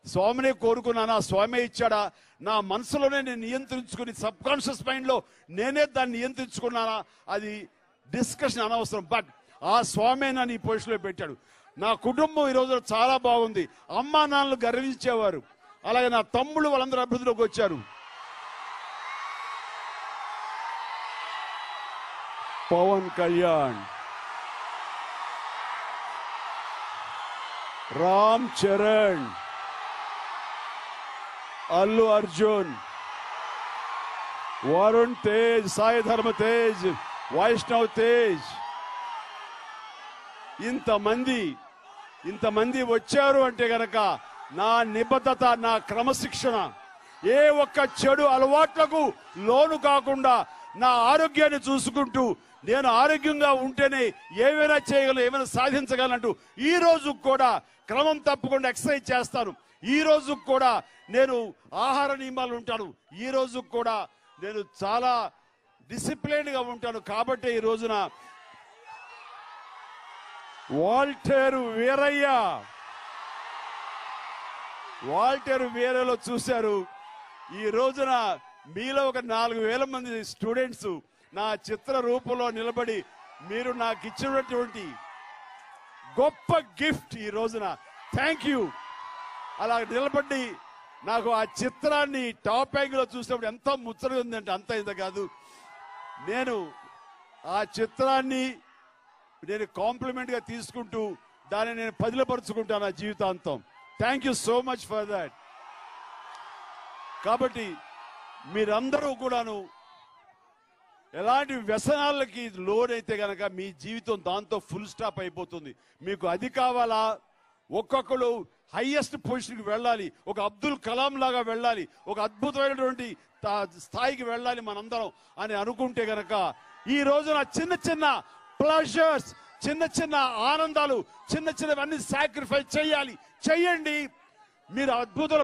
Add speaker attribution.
Speaker 1: స్వామినే కోరుకున్నానా స్వామి ఇచ్చాడా నా మనసులోనే నేను నియంత్రించుకుని సబ్ కాన్షియస్ మైండ్ లో నేనే దాన్ని నియంత్రించుకున్నానా అది డిస్కషన్ అనవసరం బట్ ఆ స్వామి నన్ను ఈ పొజిషన్లో పెట్టాడు నా కుటుంబం ఈ రోజు చాలా బాగుంది అమ్మా నాన్నలు గర్వించేవారు అలాగే నా తమ్ముళ్ళు వాళ్ళందరూ అభివృద్ధిలోకి వచ్చారు పవన్ కళ్యాణ్ రామ్ చరణ్ అల్లు అర్జున్ వరుణ్ తేజ్ సాయి ధర్మ తేజ్ వైష్ణవ్ తేజ్ ఇంతమంది ఇంతమంది వచ్చారు అంటే గనక నా నిబద్ధత నా క్రమశిక్షణ ఏ ఒక్క చెడు అలవాట్లకు లోను కాకుండా నా ఆరోగ్యాన్ని చూసుకుంటూ నేను ఆరోగ్యంగా ఉంటేనే ఏమైనా చేయగలను ఏమైనా సాధించగలంటూ ఈ రోజు కూడా క్రమం తప్పకుండా ఎక్సర్సైజ్ చేస్తాను ఈ రోజు కూడా నేను ఆహార నియమాలు ఉంటాను ఈ రోజు కూడా నేను చాలా డిసిప్లైన్ గా ఉంటాను కాబట్టి ఈ రోజున వాల్టేరు వీరయ్య వాల్టేరు వీరలో చూశారు ఈ రోజున మీలో ఒక నాలుగు వేల మంది స్టూడెంట్స్ నా చిత్ర రూపంలో నిలబడి మీరు నాకు ఇచ్చినటువంటి గొప్ప గిఫ్ట్ ఈ రోజున థ్యాంక్ యూ అలా నిలబడి నాకు ఆ చిత్రాన్ని టాప్ యాంగిల్ లో చూసినప్పుడు ఎంత ముచ్చటగా ఉందంటే అంత ఇంత కాదు నేను ఆ చిత్రాన్ని నేను కాంప్లిమెంట్ గా తీసుకుంటూ దాన్ని నేను పదిలపరుచుకుంటాను నా జీవితాంతం thank you so much for that కాబట్టి మీరందరూ కూడాను ఎలాంటి వ్యసనాలకి లోనైతే గనక మీ జీవితం దాంతో ఫుల్ స్టాప్ అయిపోతుంది మీకు అది కావాలా ఒక్కొక్కరు హైయెస్ట్ పొజిషన్కి వెళ్ళాలి ఒక అబ్దుల్ కలాం లాగా వెళ్ళాలి ఒక అద్భుతమైనటువంటి తా- స్థాయికి వెళ్ళాలి మనందరం అని అనుకుంటే గనక ఈ రోజున చిన్న చిన్న ప్లెజర్స్ చిన్న చిన్న ఆనందాలు చిన్న చిన్నవన్నీ సాక్రిఫైస్ చేయాలి చెయ్యండి మీరు అద్భుత